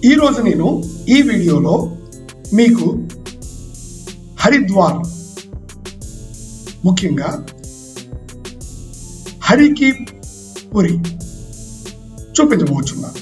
ఈరోజు నేను ఈ వీడియోలో మీకు హరిద్వార్ ముఖ్యంగా హరికి పురి చూపించబోతున్నాను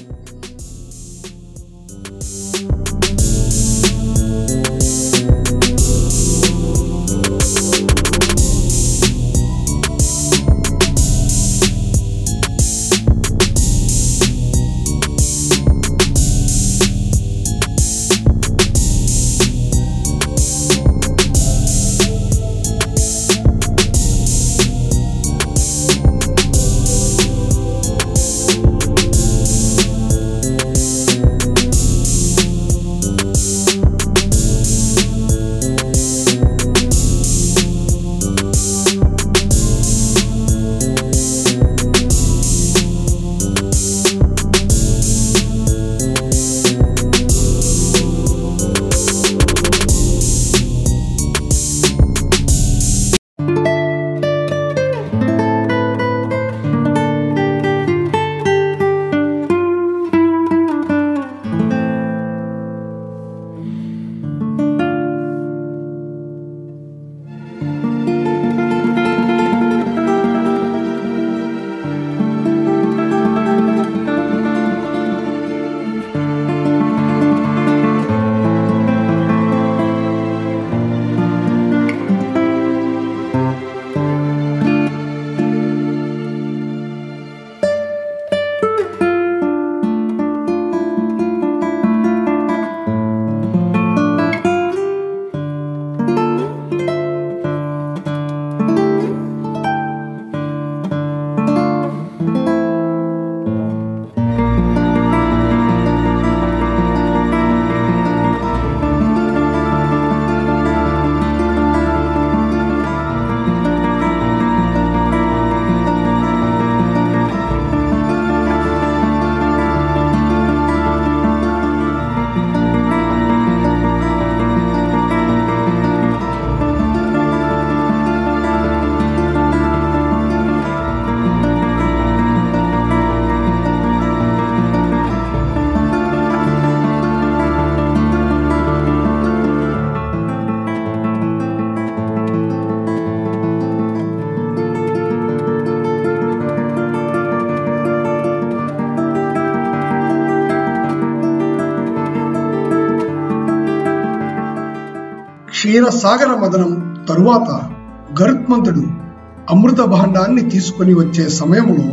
క్షీరసాగర మదనం తరువాత గరుత్మంతుడు అమృత భాండాన్ని తీసుకొని వచ్చే సమయంలో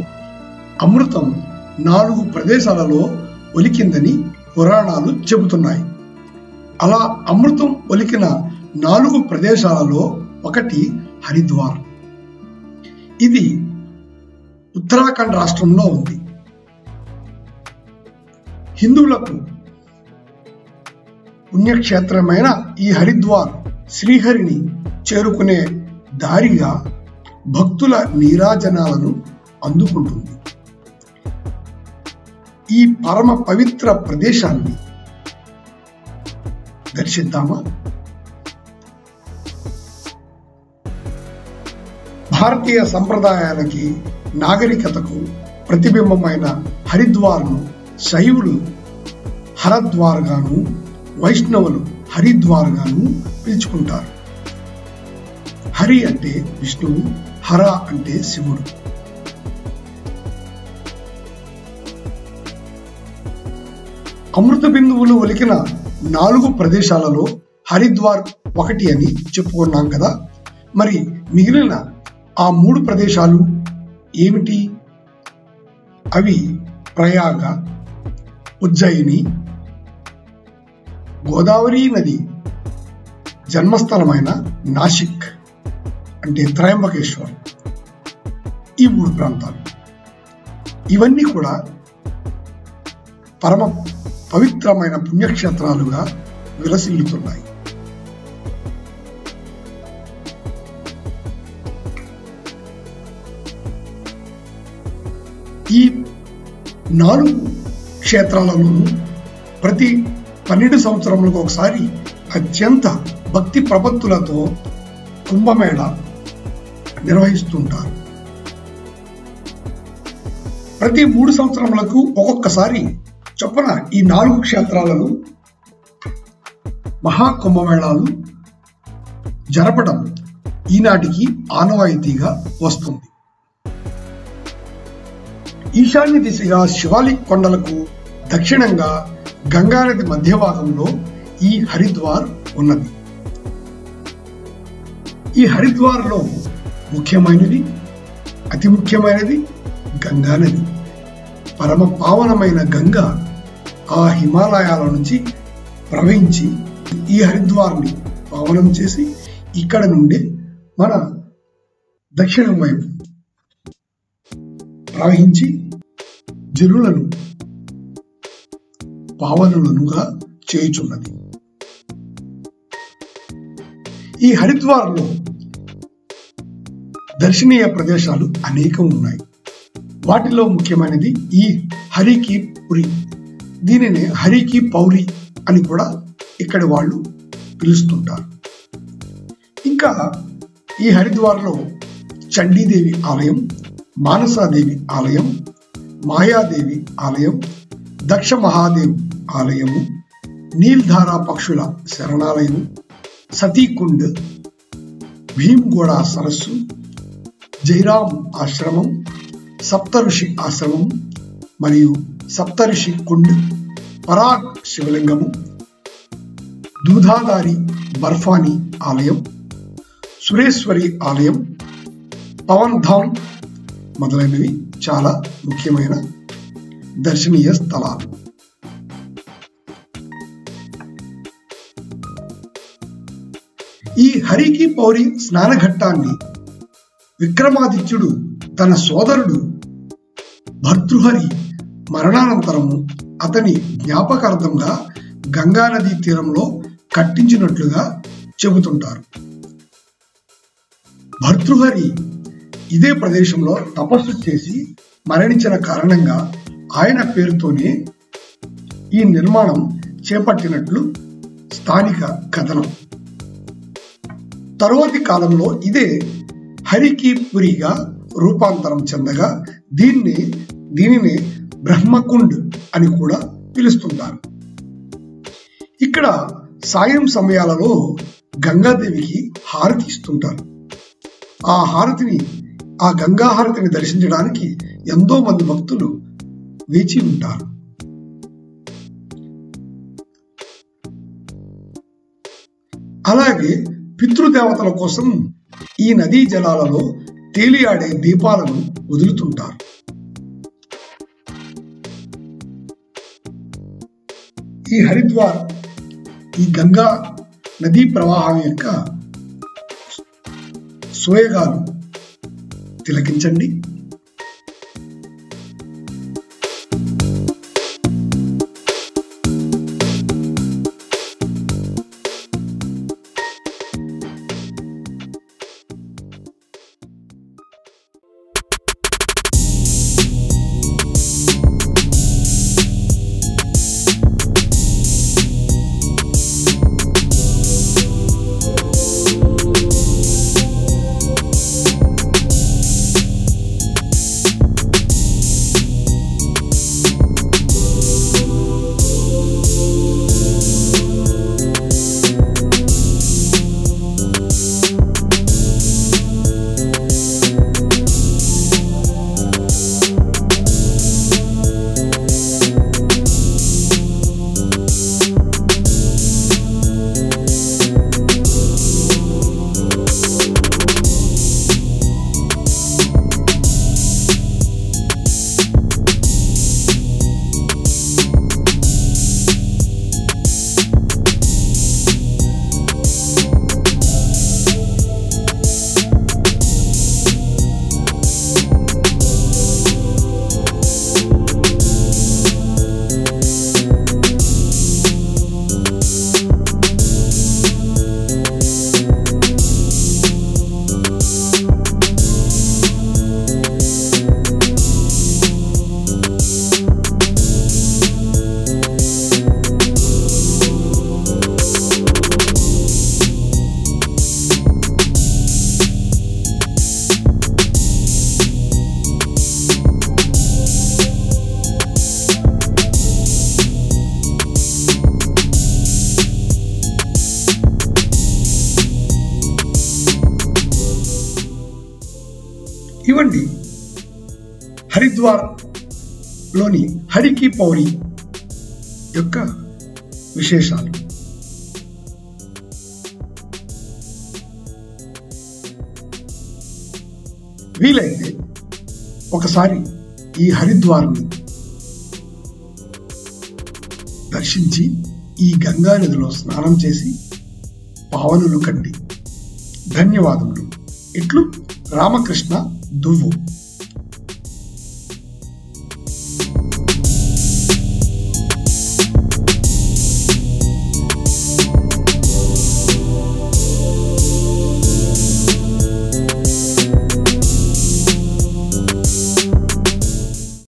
అమృతం నాలుగు ప్రదేశాలలో ఒలికిందని పురాణాలు చెబుతున్నాయి అలా అమృతం ఒలికిన నాలుగు ప్రదేశాలలో ఒకటి హరిద్వార్ ఇది ఉత్తరాఖండ్ రాష్ట్రంలో ఉంది హిందువులకు పుణ్యక్షేత్రమైన ఈ హరిద్వార్ శ్రీహరిని చేరుకునే దారిగా భక్తుల నీరాజనాలను అందుకుంటుంది ఈ పరమ పవిత్ర ప్రదేశాన్ని దర్శిద్దామా భారతీయ సంప్రదాయాలకి నాగరికతకు ప్రతిబింబమైన హరిద్వార్ను శైవులు హరద్వార్ గాను వైష్ణవులు హరిద్వార్ గాను పిలుచుకుంటారు హరి అంటే విష్ణువు హర అంటే శివుడు అమృత బిందువులు ఒలికిన నాలుగు ప్రదేశాలలో హరిద్వార్ ఒకటి అని చెప్పుకున్నాం కదా మరి మిగిలిన ఆ మూడు ప్రదేశాలు ఏమిటి అవి ప్రయాగ ఉజ్జయిని గోదావరి నది జన్మస్థలమైన నాసిక్ అంటే త్రయంబకేశ్వర్ ఈ మూడు ప్రాంతాలు ఇవన్నీ కూడా పరమ పవిత్రమైన పుణ్యక్షేత్రాలుగా విలసిల్లుతున్నాయి ఈ నాలుగు క్షేత్రాలలోనూ ప్రతి పన్నెండు సంవత్సరములకు ఒకసారి అత్యంత భక్తి ప్రపత్తులతో కుంభమేళ నిర్వహిస్తుంటారు ప్రతి మూడు సంవత్సరములకు ఒక్కొక్కసారి చొప్పున ఈ నాలుగు క్షేత్రాలలో మహాకుంభమేళాలు జరపడం ఈనాటికి ఆనవాయితీగా వస్తుంది ఈశాన్య దిశగా శివాలిక్ కొండలకు దక్షిణంగా గంగానది మధ్య భాగంలో ఈ హరిద్వార్ ఉన్నది ఈ హరిద్వార్లో ముఖ్యమైనది అతి ముఖ్యమైనది గంగానది పరమ పావనమైన గంగ ఆ హిమాలయాల నుంచి ప్రవహించి ఈ హరిద్వార్ని పావనం చేసి ఇక్కడ నుండి మన దక్షిణం వైపు ప్రవహించి జనులను పావనులనుగా చేయుచున్నది ఈ హరిద్వార్లో దర్శనీయ ప్రదేశాలు అనేకం ఉన్నాయి వాటిలో ముఖ్యమైనది ఈ హరికి పురి దీనిని హరికి పౌరి అని కూడా ఇక్కడి వాళ్ళు పిలుస్తుంటారు ఇంకా ఈ హరిద్వార్లో చండీదేవి ఆలయం మానసాదేవి ఆలయం మాయాదేవి ఆలయం దక్ష మహాదేవ్ ఆలయము నీల్ధారా పక్షుల శరణాలయం సతీకుండ్ భీమ్గోడ సరస్సు జైరామ్ ఆశ్రమం సప్తఋషి ఆశ్రమం మరియు సప్తఋషి కుండ్ పరాగ్ శివలింగము దూధాదారి బర్ఫాని ఆలయం సురేశ్వరి ఆలయం పవన్ ధామ్ మొదలైనవి చాలా ముఖ్యమైన దర్శనీయ స్థలాలు ఈ హరికి పౌరి స్నానఘట్టాన్ని విక్రమాదిత్యుడు తన సోదరుడు భర్తృహరి మరణానంతరము అతని జ్ఞాపకార్థంగా గంగానదీ తీరంలో కట్టించినట్లుగా చెబుతుంటారు భర్తృహరి ఇదే ప్రదేశంలో తపస్సు చేసి మరణించిన కారణంగా ఆయన పేరుతోనే ఈ నిర్మాణం చేపట్టినట్లు స్థానిక కథనం తరువాతి కాలంలో ఇదే హరికి పురిగా రూపాంతరం చెందగా దీన్ని దీనిని బ్రహ్మకుండ్ అని కూడా పిలుస్తుంటారు ఇక్కడ సాయం సమయాలలో గంగాదేవికి హారతి ఇస్తుంటారు ఆ హారతిని ఆ గంగా హారతిని దర్శించడానికి ఎంతో మంది భక్తులు వేచి ఉంటారు అలాగే పితృదేవతల కోసం ఈ నదీ జలాలలో తేలియాడే దీపాలను వదులుతుంటారు ఈ హరిద్వార్ ఈ గంగా నదీ ప్రవాహం యొక్క సోయగాలు తిలకించండి చూడండి హరిద్వార్ లోని హరికి పౌరి యొక్క విశేషాలు వీలైతే ఒకసారి ఈ హరిద్వార్ని దర్శించి ఈ గంగా నదిలో స్నానం చేసి పావనులు కండి ధన్యవాదములు ఇట్లు రామకృష్ణ దువ్వు